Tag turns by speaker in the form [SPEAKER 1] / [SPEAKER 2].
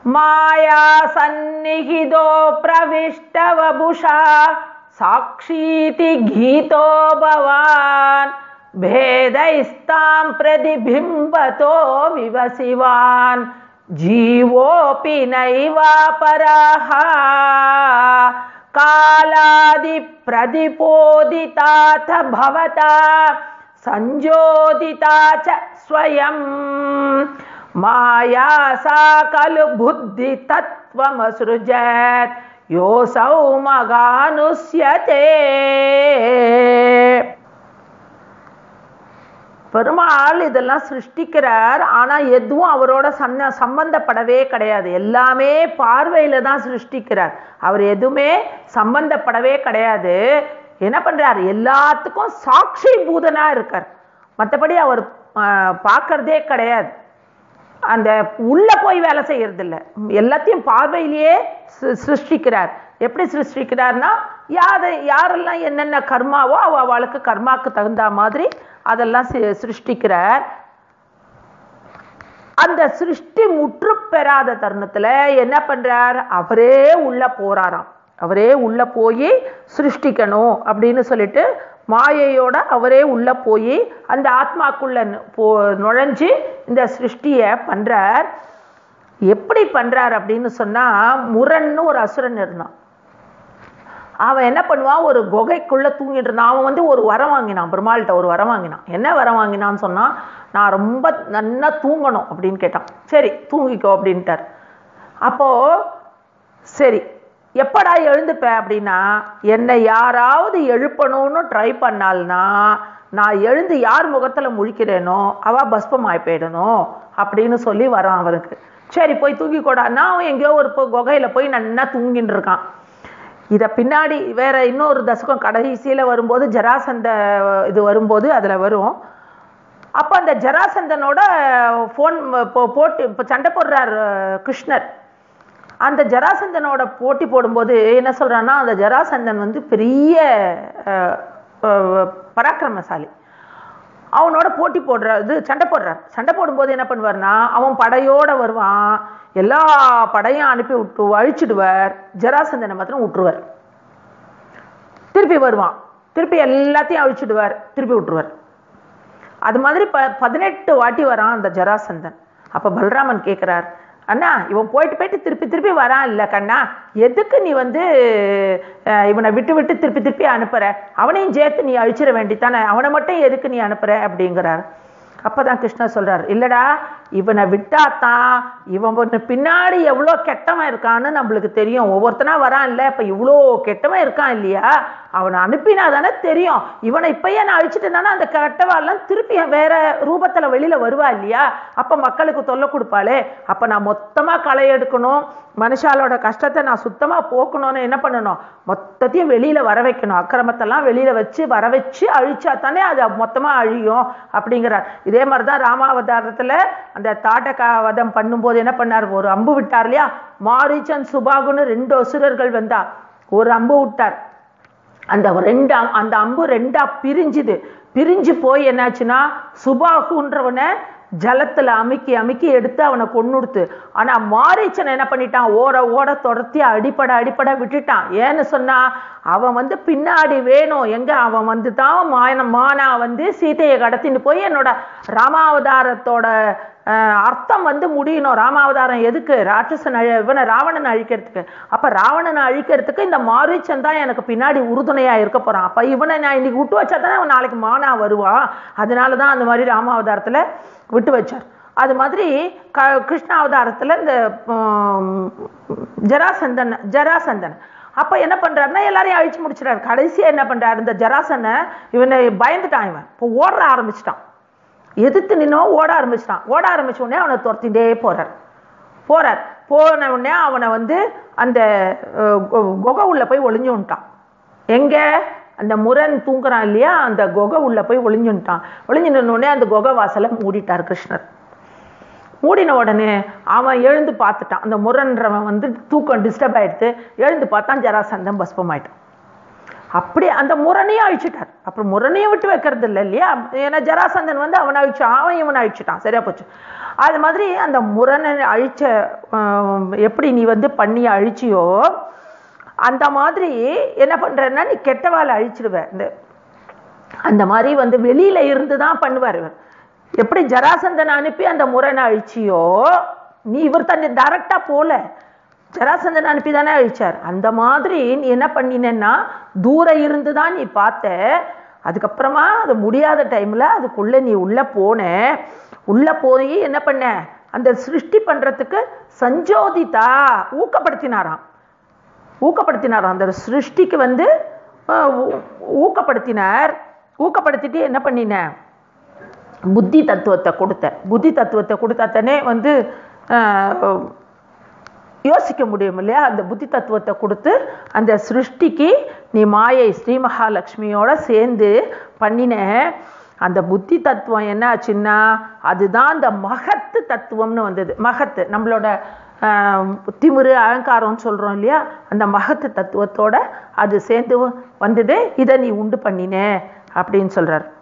[SPEAKER 1] மாயா சந்நிகிதோ பிரவிஷ்டவபுஷா சாட்சீதி கீதோ பவான் भेदैस्तां प्रतिबिम्बतो विवसिवान् जीवोऽपि नैवापराः कालादिप्रतिपोदिताथ भवता सञ्जोदिता च स्वयम् माया सा खलु बुद्धितत्त्वमसृजत् योऽसौ मगानुष्यते பெருமாள் இதெல்லாம் சிருஷ்டிக்கிறார் ஆனா எதுவும் அவரோட சன்ன சம்பந்தப்படவே கிடையாது எல்லாமே பார்வையில தான் சிருஷ்டிக்கிறார் அவர் எதுவுமே சம்பந்தப்படவே கிடையாது என்ன பண்றார் எல்லாத்துக்கும் சாட்சி பூதனா இருக்கார் மற்றபடி அவர் ஆஹ், பார்க்கறதே கிடையாது அந்த உள்ள போய் வேலை செய்யறது இல்ல எல்லாத்தையும் பார்வையிலேயே சி- சிருஷ்டிக்கிறார் எப்படி சிருஷ்டிக்கிறார்னா யாரு யாரெல்லாம் என்னென்ன கர்மாவோ அவ அவளுக்கு கர்மாக்கு தகுந்த மாதிரி அதெல்லாம் சி- சிருஷ்டிக்கிறார் அந்த சிருஷ்டி முற்று பெறாத தருணத்துல என்ன பண்றார் அவரே உள்ள போறாராம் அவரே உள்ள போய் சிருஷ்டிக்கணும் அப்படின்னு சொல்லிட்டு மாயையோட அவரே உள்ள போய் அந்த ஆத்மாக்குள்ள நு- போ நுழைஞ்சு இந்த சிருஷ்டியை பண்றார் எப்படி பண்றார் அப்படின்னு சொன்னா முரன்னு ஒரு அசுரன் இருந்தான் அவன் என்ன பண்ணுவான் ஒரு குகைக்குள்ள தூங்கிட்டு இருந்தான் அவன் வந்து ஒரு வரம் வாங்கினான் பெருமாள்கிட்ட ஒரு வரம் வாங்கினான் என்ன வரம் வாங்கினான்னு சொன்னா நான் ரொம்ப நன்னா தூங்கணும் அப்படின்னு கேட்டான் சரி தூங்கிக்கோ அப்படின்ட்டார் அப்போ சரி எப்படா எழுந்துப்ப அப்படின்னா என்னை யாராவது எழுப்பணும்னு ட்ரை பண்ணால்னா நான் எழுந்து யார் முகத்துல முழிக்கிறேனோ அவ பஸ்பமாய் போயிடணும் அப்படின்னு சொல்லி வரான் அவருக்கு சரி போய் தூங்கிக்கோடான்னா அவன் எங்கேயோ ஒரு போ- குகையில போய் நன்னா தூங்கிட்டு இருக்கான் இத பின்னாடி வேற இன்னொரு தசகம் கடைசியில வரும்போது ஜராசந்த இது வரும்போது அதுல வரும் அப்ப அந்த ஜராசந்தனோட ஃபோன் போட்டி இப்போ சண்டை போடுறார் அஹ், கிருஷ்ணர் அந்த ஜராசந்தனோட போட்டி போடும்போது என்ன சொல்றான்னா அந்த ஜராசந்தன் வந்து பெரிய அஹ், அஹ், பராக்கிரமசாலி அவனோட போட்டி போடுறார் இது சண்டை போடுறார் சண்டை போடும்போது என்ன பண்ணுவார்னா அவன் படையோட வருவான் எல்லா படையும் அனுப்பி விட்டு அழிச்சிடுவார் ஜராசந்தனை மாத்திரம் விட்டுருவார் திருப்பி வருவான் திருப்பி எல்லாத்தையும் அழிச்சிடுவார் திருப்பி விட்டுருவார் அது மாதிரி ப பதினெட்டு வாட்டி வரான் அந்த ஜராசந்தன் அப்ப பலராமன் கேட்கிறார் அண்ணா இவன் போயிட்டு போயிட்டு திருப்பி திருப்பி வரான் இல்ல கண்ணா எதுக்கு நீ வந்து அஹ், இவனை விட்டு விட்டு திருப்பி திருப்பி அனுப்புற அவனையும் சேர்த்து நீ அழிச்சிட வேண்டித்தானே அவனை மட்டும் எதுக்கு நீ அனுப்புற அப்படிங்கிறார் அப்பதான் கிருஷ்ணர் சொல்றார் இல்லடா இவனை விட்டாதான் இவன் வந்து பின்னாடி எவ்வளோ கெட்டவன் இருக்கான்னு நம்மளுக்கு தெரியும் ஒவ்வொருத்தனா வரான் இல்ல இப்ப இவ்வளோ கெட்டவன் இருக்கான் இல்லையா அவனை அனுப்பினா தானே தெரியும் இவனை இப்பயே நான் அழிச்சிட்டேன்னா அந்த கெட்டவாள்லாம் திருப்பி வேற ரூபத்துல வெளியில வருவா இல்லையா அப்ப மக்களுக்கு தொல்லை கொடுப்பாளே அப்ப நான் மொத்தமா களை எடுக்கணும் மனுஷாலோட கஷ்டத்தை நான் சுத்தமா போக்கணும்னு என்ன பண்ணணும் மொத்தத்தையும் வெளியில வர வைக்கணும் அக்கிரமத்தெல்லாம் வெளியில வச்சு வர வச்சு அழிச்சா தானே அது மொத்தமா அழியும் அப்படிங்கிறார் இதே மாதிரிதான் ராமாவதாரத்துல அந்த தாட்டகா வதம் பண்ணும்போது என்ன பண்ணார் ஒரு அம்பு விட்டார் இல்லையா மாரீச்சன் சுபாகுன்னு ரெண்டு அசுரர்கள் வந்தா ஒரு அம்பு விட்டார் அந்த ரெண்டு அம்- அந்த அம்பு ரெண்டா பிரிஞ்சுது பிரிஞ்சு போய் என்னாச்சுன்னா சுபாகுன்றவனை ஜலத்துல அமுக்கி அமுக்கி எடுத்து அவனை கொன்னுடுத்து ஆனா மாரீச்சன் என்ன பண்ணிட்டான் ஓட ஓட தொடர்த்தி அடிப்பட அடிப்பட விட்டுட்டான் ஏன்னு சொன்னா அவன் வந்து பின்னாடி வேணும் எங்க அவன் வந்து தான் மான மானா வந்து சீதையை கடத்தின்னு போய் என்னோட ராமாவதாரத்தோட அஹ், அர்த்தம் வந்து முடியணும் ராமாவதாரம் எதுக்கு ராட்சசன் அழி இவனை ராவணனை அழிக்கிறதுக்கு அப்ப ராவணனை அழிக்கிறதுக்கு இந்த மாரீச்சன் தான் எனக்கு பின்னாடி உறுதுணையா இருக்க போறான் அப்ப இவனை நான் இன்னைக்கு விட்டு வச்சா தானே அவன் நாளைக்கு மானா வருவான் அதனால தான் அந்த மாதிரி ராமாவதாரத்துல விட்டு வச்சார் அது மாதிரி க கிருஷ்ண அவதாரத்துல இந்த உம், ஜராசந்தன் ஜராசந்தன் அப்ப என்ன பண்றாருன்னா எல்லாரையும் அழிச்சு முடிச்சிட்டாரு கடைசியா என்ன பண்றாரு இந்த ஜராசனை இவனை பயந்துட்டான் இவன் இப்போ ஓட ஆரம்பிச்சிட்டான் எதிர்த்து நின்னோ ஓட ஆரம்பிச்சிட்டான் ஓட ஆரம்பிச்ச உடனே அவனை துரத்திட்டே போறார் போறார் போன உடனே அவனை வந்து அந்த அஹ், கொ- குகை உள்ள போய் ஒளிஞ்சுட்டான் எங்க அந்த முரண் தூங்குறான் இல்லையா அந்த குகை உள்ள போய் ஒளிஞ்சுட்டான் ஒளிஞ்சு நின்ன உடனே அந்த குகை வாசலை மூடிட்டார் கிருஷ்ணர் மூடின உடனே அவன் எழுந்து பார்த்துட்டான் அந்த முரன்றவன் வந்து தூக்கம் டிஸ்டர்ப் ஆயிடுத்து எழுந்து பார்த்தான் ஜராசந்தம் பஸ்பம் ஆயிட்டான் அப்படி அந்த முரணையும் அழிச்சிட்டார் அப்புறம் முரணையை விட்டு வைக்கிறது இல்லை இல்லையா ஏன்னா ஜராசந்தன் வந்து அவனை அழிச்சான் அவன் இவனை அழிச்சிட்டான் சரியா போச்சு அது மாதிரி அந்த முரணை அழிச்ச ஆஹ், எப்படி நீ வந்து பண்ணி அழிச்சியோ அந்த மாதிரி என்ன பண்றேன்னா நீ கெட்டவாளை அழிச்சிடுவ இந்த அந்த மாதிரி வந்து வெளியில இருந்து தான் பண்ணுவார் இவர் எப்படி ஜராசந்தனை அனுப்பி அந்த முரணை அழிச்சியோ நீ இவர் தன்னை டைரக்டா போல ஜராசந்தனை அனுப்பி தானே அழிச்சார் அந்த மாதிரி நீ என்ன பண்ணினேன்னா தூர இருந்து தான் நீ பார்த்த அதுக்கப்புறமா அது முடியாத டைம்ல அதுக்குள்ள நீ உள்ள போன உள்ள போய் என்ன பண்ண அந்த சிருஷ்டி பண்றதுக்கு சஞ்சோதிதா ஊக்கப்படுத்தினாராம் ஊக்கப்படுத்தினார் அந்த சிருஷ்டிக்கு வந்து அஹ், ஊ- ஊக்கப்படுத்தினார் ஊக்கப்படுத்திட்டு என்ன பண்ணின புத்தி தத்துவத்தை கொடுத்த புத்தி தத்துவத்தை கொடுத்தாத்தானே வந்து அஹ், யோசிக்க முடியும் இல்லையா அந்த புத்தி தத்துவத்தை கொடுத்து அந்த சிருஷ்டிக்கு நீ மாயை ஸ்ரீ மகாலட்சுமியோட சேர்ந்து பண்ணின அந்த புத்தி தத்துவம் என்ன ஆச்சுன்னா அதுதான் அந்த மகத்து தத்துவம்னு வந்தது மகத்து நம்மளோட ஆஹ், திமிரு அகங்காரம்னு சொல்றோம் இல்லையா அந்த மகத்து தத்துவத்தோட அது சேர்ந்து வந்தது இதை நீ உண்டு பண்ணின அப்படின்னு சொல்றார்